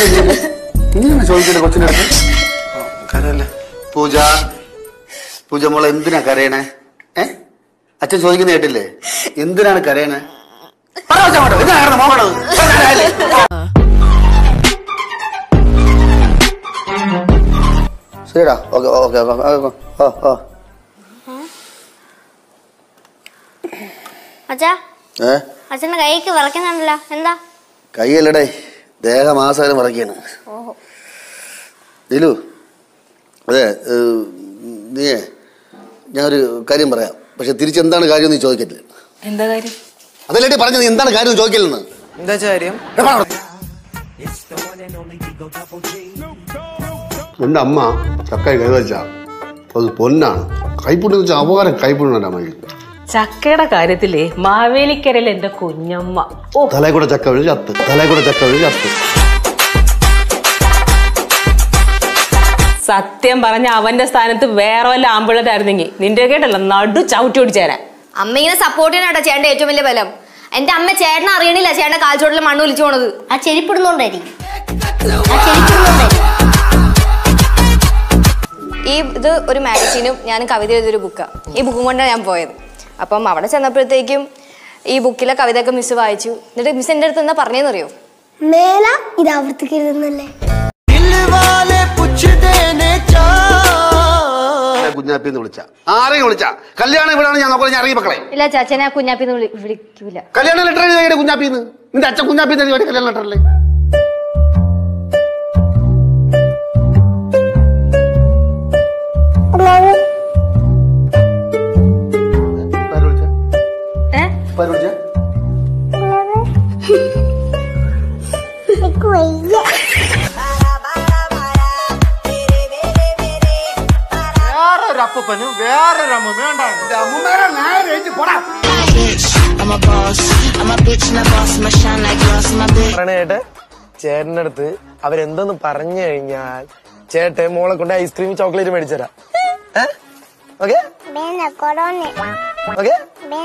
ചോദിക്കല്ലേ ഇങ്ങനെ ചോദിക്കല്ലേ കൊച്ചിന്റെ അടുത്ത് കരയല്ലേ പൂജ പൂജ മോളെ എന്തിനാ കരയണേ ഏ അച്ഛൻ ചോദിക്കുന്ന കേട്ടില്ലേ എന്തിനാണ് കരയണേ പറ കൊച്ചാ അങ്ങോട്ട്. എന്തിനാ കരയണേ? മോളോട്. പറ കരയല്ലേ? ശരിടാ ഓക്കെ ഓക്കെ ഓക്കെ ഓ ഓ അച്ഛാ ഏ അച്ഛന്റെ കൈക്ക് വിറക്കുന്നുണ്ടല്ലോ എന്താ കൈയല്ലടേ ദേഹമാസാരം മറക്കാണ് ഓഹോ ദിലു അതെ ഏഹ്, നീയേ ഞാനൊരു കാര്യം പറയാം പക്ഷെ തിരിച്ചെന്താണ് കാര്യം നീ ചോദിക്കത്തില്ല എന്താ കാര്യം അതല്ലേ പറഞ്ഞത് നീ എന്താണ് കാര്യം ചോദിക്കലെന്ന് എന്താ കാര്യം എൻ്റെ അമ്മ ചക്കായി കൈവച്ച അത് പൊന്നാണ് കൈപ്പുണ്ണെന്ന് വെച്ചാൽ അപകാരം കൈപ്പുണ്ണ അമ്മയ്ക്ക് ചക്കയുടെ കാര്യത്തിലേ മാവേലിക്കരയിൽ എന്റെ കുഞ്ഞമ്മ ഓ തലയിൽ കൂടെ ചക്ക വീഴ് ചത്ത് തലയിൽ കൂടെ ചക്ക വീഴ് ചത്ത് സത്യം പറഞ്ഞ അവന്റെ സ്ഥാനത്ത് വേറെ വല്ല ആമ്പിള്ളേരായിരുന്നെങ്കിൽ നിന്റെ കേട്ടല്ല നടു ചവിട്ടി ഓടിച്ചേരാൻ അമ്മ ഇങ്ങനെ സപ്പോർട്ട് ചെയ്യാനാട്ടോ ചേട്ടന്റെ ഏറ്റവും വലിയ ബലം എന്റെ അമ്മ ചേട്ടനെ അറിയണില്ല ചേട്ടന്റെ കാൽച്ചോട്ടിൽ മണ്ണ് ഒലിച്ചു പോണത് ആ ചെരിപ്പിടുന്നോണ്ടായിരിക്കും ആ ചെരിപ്പിടുന്നോണ്ടായിരിക്കും ഈ ഇത് ഒരു മാഗസീനും ഞാൻ കവിത എഴുതിയൊരു ബുക്കാണ് ഈ ബുക്കും കൊണ്ടാണ് ഞാൻ പോയത് അപ്പം അവിടെ ചെന്നപ്പോഴത്തേക്കും ഈ ബുക്കിലെ കവിതയൊക്കെ മിസ് വായിച്ചു എന്നിട്ട് മിസ് എൻ്റെ അടുത്ത് എന്താ പറഞ്ഞതെന്നറിയോ മേല ഇത് ആവർത്തിക്കരുതെന്നല്ലേ കുഞ്ഞാപ്പി എന്ന് വിളിച്ച ആരെയും വിളിച്ച കല്യാണം ഇവിടാണ് ഞാൻ നോക്കുന്നത് ഞാൻ ഇറങ്ങി മക്കളെ ഇല്ല ചാച്ചനെ കുഞ്ഞാപ്പിന്ന് വിളി വിളിക്കൂല കല്യാണ ലെറ്റർ എഴുതിയ കുഞ്ഞാപ്പിന്ന് നിന്റെ അച്ഛൻ കുഞ്ഞാപ്പി എന്ന് എഴുതിയ കല്യാണ ലെറ്റർ അല്ലേ ആര് വിളിച്ച? ഏ ആര് വിളിച്ച? വേറൊരു അപ്പനും വേറൊരു അമ്മയും ഉണ്ടായിരുന്നു എന്റെ അമ്മൂമ്മേടെ നേരെ എഴുതി പോടാ. പറയണേട്ടെ ചേട്ടന്റെ അടുത്ത് അവരെന്തോന്ന് പറഞ്ഞു കഴിഞ്ഞാൽ ചേട്ടൻ മോളെ കൊണ്ട് ഐസ്ക്രീം ചോക്ലേറ്റ് മേടിച്ചരാ ഓക്കെ ഓക്കെ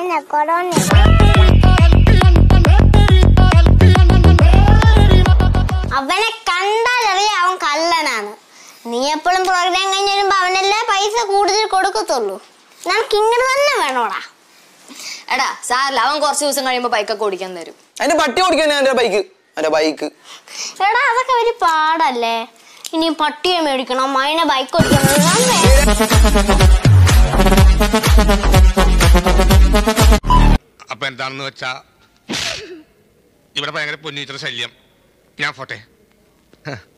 അവനെ കണ്ടാലറിയാം അവൻ കള്ളനാണ് നീ എപ്പോഴും പ്രോഗ്രാം കഴിഞ്ഞ് വരുമ്പോ അവനല്ലേ പൈസ കൂടുതൽ കൊടുക്കത്തുള്ളൂ നമുക്ക് ഇങ്ങനെ തന്നെ വേണോടാ എടാ സാറില്ല അവൻ കുറച്ച് ദിവസം കഴിയുമ്പോൾ ബൈക്കൊക്കെ ഓടിക്കാൻ തരും അതിന്റെ പട്ടി ഓടിക്കാൻ എന്റെ ബൈക്ക് എന്റെ ബൈക്ക് എടാ അതൊക്കെ ഒരു പാടല്ലേ ഇനി പട്ടിയെ മേടിക്കണം മൈനെ ബൈക്ക് ഓടിക്കണം അപ്പൊ എന്താണെന്ന് വെച്ചാ ഇവിടെ ഭയങ്കര പൊന്നീറ്റർ ശല്യം ഞാൻ പോട്ടെ